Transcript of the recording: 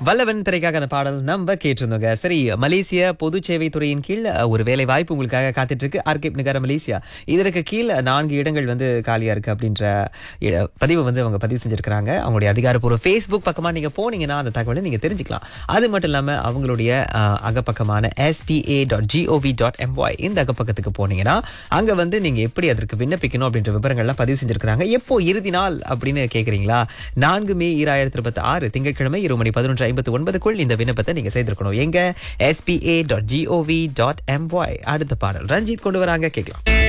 வல்லவன் திரைக்காக அந்த பாடல் நம்ம கேட்டிருந்தோங்க சரி மலேசிய பொது சேவை துறையின் கீழ் அஹ், ஒரு வேலை வாய்ப்பு உங்களுக்காக காத்துட்டு இருக்கு ஆர்கேப் நகர மலேசியா இதற்கு கீழ் நான்கு இடங்கள் வந்து காலியா இருக்கு அப்படின்ற இட- பதிவு வந்து அவங்க பதிவு செஞ்சிருக்காங்க அவங்களுடைய அதிகாரப்பூர்வ ஃபேஸ்புக் பக்கமா நீங்க போனீங்கன்னா அந்த தகவலை நீங்க தெரிஞ்சுக்கலாம் அது மட்டும் இல்லாம அவங்களுடைய அஹ், அகப்பக்கமான SPA dot G O V dot M Y இந்த அகப்பக்கத்துக்கு போனீங்கன்னா அங்க வந்து நீங்க எப்படி அதற்கு விண்ணப்பிக்கணும் அப்படின்ற விவரங்கள்லாம் பதிவு செஞ்சிருக்காங்க எப்போ இறுதி நாள் அப்படின்னு கேக்குறீங்களா நான்கு மே ஈராயிரத்தி இருபத்தி ஆறு திங்கட்கிழமை இரு மணி பதினொன்று ஐம்பத்தி ஒன்பதுக்குள் இந்த விண்ணப்பத்தை நீங்க செய்திருக்கணும் எங்க SPA dot G O V dot M Y அடுத்த பாடல் ரஞ்சித் கொண்டு வராங்க கேட்கலாம்